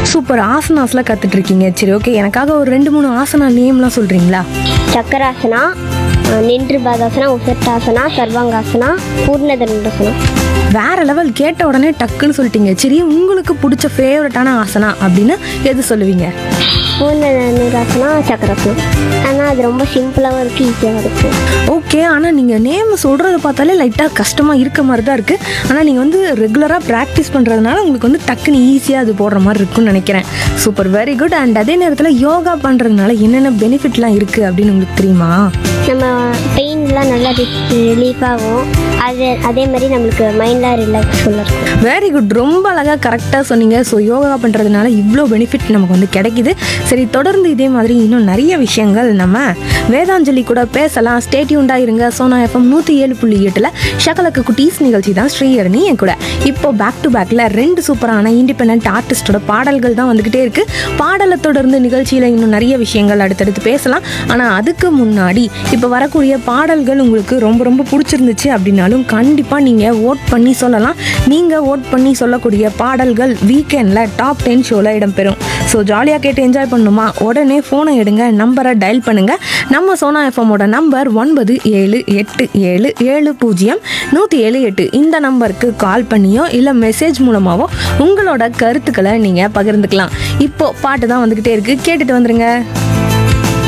super ஆசனாஸ்லாம் கற்றுட்டு இருக்கீங்க சரி ஓகே எனக்காக ஒரு ரெண்டு மூணு ஆசனா நேம்லாம் சொல்கிறீங்களா சக்கராசனா அஹ், நின்று பாதாசனா உசட்டாசனா சர்வாங்காசனா பூர்ணதண்டாசனா வேற லெவல் கேட்ட உடனே டக்குன்னு சொல்லிட்டீங்க சரி உங்களுக்கு பிடிச்ச ஃபேவரட்டான ஆசனா அப்படின்னு எது சொல்லுவீங்க பூர்ணதண்டாசனா சக்கராசனா ஆனால் அது ரொம்ப சிம்பிளாகவும் இருக்குது ஈஸியாகவும் இருக்குது ஓகே ஆனால் நீங்கள் நேம் சொல்கிறத பார்த்தாலே லைட்டாக கஷ்டமாக இருக்க மாதிரி தான் இருக்குது ஆனால் நீங்கள் வந்து ரெகுலராக ப்ராக்டிஸ் பண்ணுறதுனால உங்களுக்கு வந்து டக்குன்னு ஈஸியாக அது போடுற மாதிரி இருக்கும்னு நினைக்கிறேன் சூப்பர் வெரி குட் அண்ட் அதே நேரத்தில் யோகா பண்ணுறதுனால என்னென்ன பெனிஃபிட்லாம் இருக்குது அப்படின்னு உங்களுக்கு தெரியுமா நம்ம பெயின்லாம் நல்லா ரிலீஃப் ஆகும் அது அதே மாதிரி நம்மளுக்கு மைண்ட்லாம் ரிலாக்ஸ்ஃபுல்லாக இருக்கும் வெரி குட் ரொம்ப அழகாக கரெக்டாக சொன்னீங்க ஸோ யோகா பண்ணுறதுனால இவ்வளோ பெனிஃபிட் நமக்கு வந்து கிடைக்குது சரி தொடர்ந்து இதே மாதிரி இன்னும் நிறைய விஷயங்கள் நம்ம வேதாஞ்சலி கூட பேசலாம் ஸ்டேட்யூண்டாக இருங்க சோனா எஃப்எம் நூற்றி ஏழு புள்ளி எட்டில் ஷகலக்கு குட்டீஸ் நிகழ்ச்சி தான் ஸ்ரீஹரணி என் கூட இப்போ பேக் டு பேக்கில் ரெண்டு சூப்பரான இண்டிபெண்ட் ஆர்டிஸ்டோட பாடல்கள் தான் வந்துக்கிட்டே இருக்குது பாடலை தொடர்ந்து நிகழ்ச்சியில் இன்னும் நிறைய விஷயங்கள் அடுத்தடுத்து பேசலாம் ஆனால் அதுக்கு முன்னாடி இப்போ வரக்கூடிய பாடல்கள் உங்களுக்கு ரொம்ப ரொம்ப பிடிச்சிருந்துச்சு அப்படின்னாலும் கண்டிப்பாக நீங்கள் ஓட் பண்ணி சொல்லலாம் நீங்கள் ஓட் பண்ணி சொல்லக்கூடிய பாடல்கள் வீக்கெண்டில் டாப் டென் ஷோவில் இடம்பெறும் ஸோ ஜாலியாக கேட்டு என்ஜாய் பண்ணணுமா உடனே ஃபோனை எடுங்க நம்பரை டயல் பண்ணுங்கள் நம்ம சோனா எஃப்எம்மோட நம்பர் ஒன்பது ஏழு எட்டு ஏழு ஏழு பூஜ்ஜியம் நூற்றி ஏழு எட்டு இந்த நம்பருக்கு கால் பண்ணியோ இல்லை மெசேஜ் மூலமாவோ உங்களோட கருத்துக்களை நீங்கள் பகிர்ந்துக்கலாம் இப்போ பாட்டு தான் வந்துக்கிட்டே இருக்குது கேட்டுட்டு வந்துருங்க